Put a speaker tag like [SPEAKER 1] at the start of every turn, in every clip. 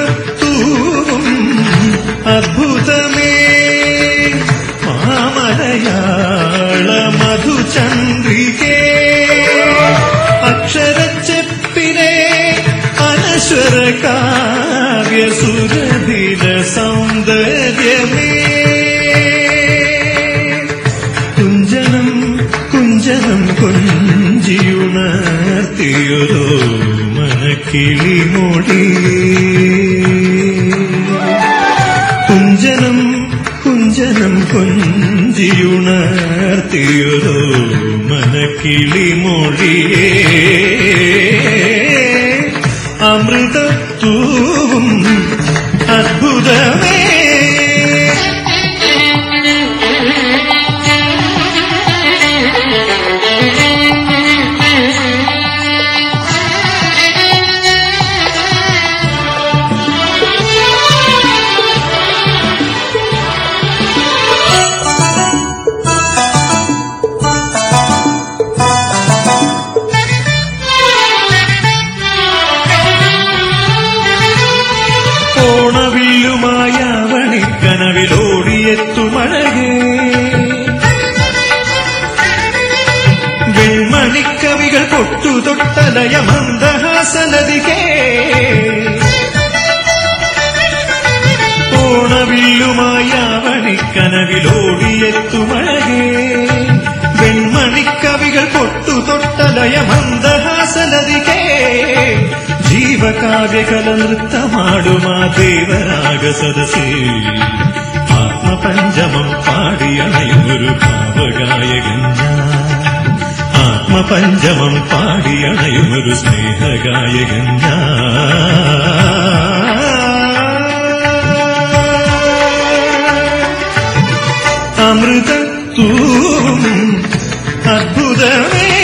[SPEAKER 1] അമൃതത്തൂവും അദ്ഭുതമേ മാമലയാള മധുചന്ദ്രികേ അക്ഷരച്ചെപ്പിനെ അനശ്വര കാവ്യ സുരഭില സൗന്ദര്യമേ കുഞ്ചനം കുഞ്ചനം കൊഞ്ചിയുണർത്തിയൊരു മനക്കിളിമൊഴി കുഞ്ചനം കുഞ്ചനം കൊഞ്ചിയുണർത്തിയൊരു മനക്കിളിമൊഴിയേ അമൃതത്തൂവും അദ്ഭുതമേ ഓണവില്ലുമായ അവണിക്കനവിലോടിയെത്തുമഴകേ വെൺമണിക്കവികൾ പൊട്ടുതൊട്ടലയ മന്ദഹാസനദികേ ഓണവില്ലുമായ അവണിക്കനവിലോടിയെത്തുമഴകേ വെൺമണിക്കവികൾ പൊട്ടുതൊട്ടലയ മന്ദഹാസനദികേ ജീവകാവ്യകല നൃത്തമാടുമാ ദേവരാഗ സദസേ ആത്മപഞ്ചമം പാടിയണയുമൊരു ഭാവഗായകൻ ഞാൻ ആത്മപഞ്ചമം പാടിയണയുമൊരു സ്നേഹഗായകൻ ഞാൻ അമൃതത്തൂവും അദ്ഭുതമേ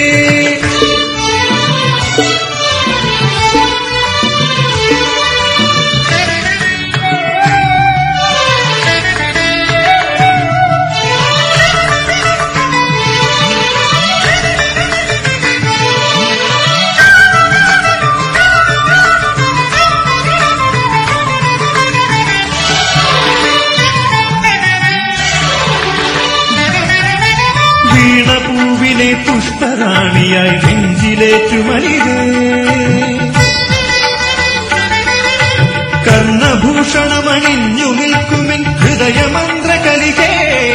[SPEAKER 1] വീണപൂവിനെ പുഷ്പറാണിയായി നെഞ്ചിലേറ്റുമലിരേ കർണഭൂഷണമണിഞ്ഞു നിൽക്കുമിൻ ഹൃദയമന്ത്രകലികേ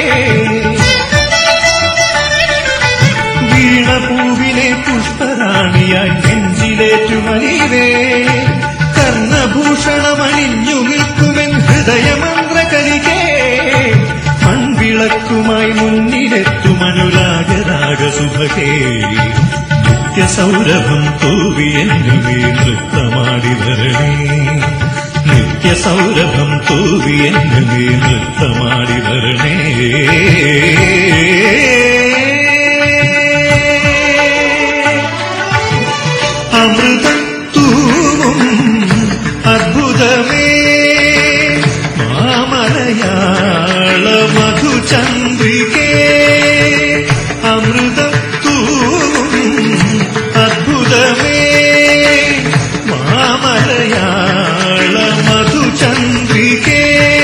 [SPEAKER 1] വീണപൂവിനെ പുഷ്പറാണിയായി നെഞ്ചിലേറ്റുമലിരേ കർണഭൂഷണമണിഞ്ഞു നിൽക്കുമെൻ ഹൃദയമന്ത്രകലികേ മൺവിളക്കുമായി മുന്നിലെത്തും അനുരാഗരാഗസുഭകേ നിത്യസൗരഭം തൂവി എന്നുമേ നൃത്തമാടി വരണേ നിത്യസൗരഭം തൂവി എന്നുമേ നൃത്തമാടി വരണേ അമൃതത്തൂവും അദ്ഭുതമേ മാമലയാള മധുചന്ദ്രികേ അമൃതത്തൂവും അദ്ഭുതമേ മാമലയാള മധുചന്ദ്രികേ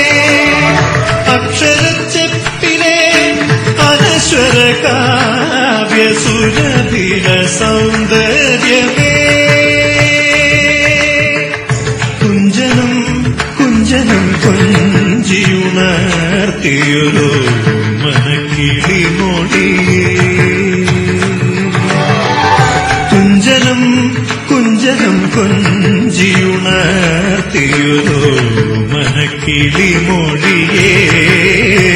[SPEAKER 1] അക്ഷരച്ചെപ്പിലെ അനശ്വര കാവ്യ സുരഭില സൗന്ദര്യമേ കുഞ്ചനം കുഞ്ചനം കൊഞ്ചിയുണർത്തിയൊരു മനക്കിളിമൊഴി കുഞ്ചനം കുഞ്ചനം കൊഞ്ചിയുണർത്തിയൊരു മനക്കിളിമൊഴിയേ